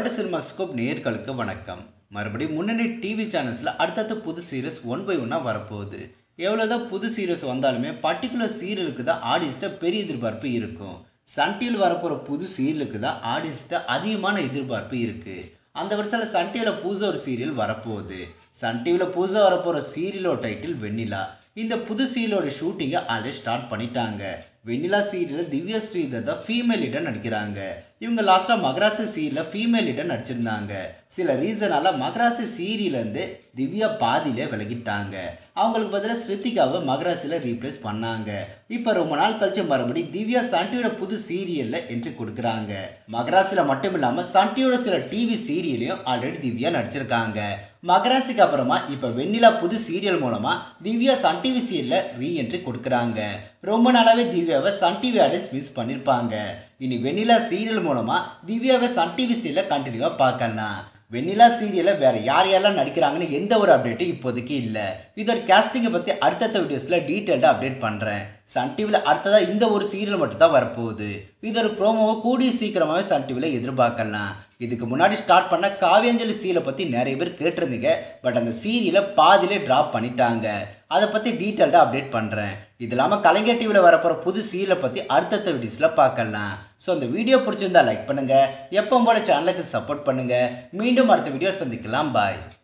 Tamil cinema scope நேயர்களுக்கு வணக்கம் மறுபடியும் முன்னணி டிவி சேனல்ஸில் அடுத்தடுத்த புது சீரியஸ் ஒன் பை ஒன்னாக வரப்போகுது எவ்வளோதான் புது சீரியஸ் வந்தாலுமே பர்டிகுலர் சீரியலுக்கு தான் ஆடியன்ஸ்ட்ட பெரிய எதிர்பார்ப்பு இருக்கும் சன் டிவியில் வரப்போகிற புது சீரியலுக்கு தான் ஆடியன்ஸ்ட்ட அதிகமான எதிர்பார்ப்பு இருக்குது அந்த வருஷத்தில் சன் டிவியில் புதுசாக ஒரு சீரியல் வரப்போகுது சன் டிவியில் புதுசாக வரப்போகிற சீரியலோட டைட்டில் வெண்ணிலா இந்த புது சீரியலோட ஷூட்டிங்கை ஆல்ரெடி ஸ்டார்ட் பண்ணிட்டாங்க வெண்ணிலா சீரியலில் திவ்யா ஸ்ரீதர் தான் ஃபீமேல் லீடர் நடிக்கிறாங்க இவங்க லாஸ்ட்டாக மகராசி சீரியலில் ஃபீமேல் லீடர் நடிச்சிருந்தாங்க சில ரீசனால மகராசி சீரியலேருந்து திவ்யா பாதியிலே விலகிட்டாங்க அவங்களுக்கு பதிலாக ஸ்ருத்திகாவை மகராசியில் ரீப்ளேஸ் பண்ணாங்க இப்போ ரொம்ப நாள் கழிச்சு மறுபடி திவ்யா சன்டியோட புது சீரியலில் என்ட்ரி கொடுக்குறாங்க மகராசியில் மட்டும் இல்லாமல் சன்டியோட சில டிவி சீரியலையும் ஆல்ரெடி திவ்யா நடிச்சிருக்காங்க மகராசிக்கு அப்புறமா இப்போ வெண்ணிலா புது சீரியல் மூலமாக திவ்யா சன் டிவி சீரியலில் ரீஎன்ட்ரி கொடுக்குறாங்க ரொம்ப நாளாகவே திவ்யாவை சன் டிவி ஆடியன்ஸ் மிஸ் பண்ணியிருப்பாங்க இனி வெண்ணிலா சீரியல் மூலமாக திவ்யாவை சன் டிவி சீரியலில் கண்டினியூவாக பார்க்கலாம் வெண்ணிலா சீரியலில் வேறு யார் யாரெல்லாம் நடிக்கிறாங்கன்னு எந்த ஒரு அப்டேட்டும் இப்போதைக்கு இல்லை இதோட கேஸ்டிங்கை பற்றி அடுத்தடுத்த வீடியோஸில் டீட்டெயில்டாக அப்டேட் பண்ணுறேன் சன் டிவியில் அடுத்ததாக இந்த ஒரு சீரியல் மட்டும் தான் வரப்போகுது இதோட ப்ரோமோவை கூடிய சீக்கிரமாகவே சன் டிவியில் எதிர்பார்க்கலாம் இதுக்கு முன்னாடி ஸ்டார்ட் பண்ண காவியாஞ்சலி சீரியலை பற்றி நிறைய பேர் கேட்டிருந்தீங்க பட் அந்த சீரியலை பாதியிலே ட்ராப் பண்ணிட்டாங்க அதை பற்றி டீட்டெயில்டாக அப்டேட் பண்ணுறேன் இது இல்லாமல் கலைஞர் டிவியில் வரப்போகிற புது சீரியலை பற்றி அடுத்தடுத்த வீடியோஸில் பார்க்கலாம் ஸோ அந்த வீடியோ பிடிச்சிருந்தா லைக் பண்ணுங்கள் எப்போ போல சேனலுக்கு சப்போர்ட் பண்ணுங்கள் மீண்டும் அடுத்த வீடியோ சந்திக்கலாம் பாய்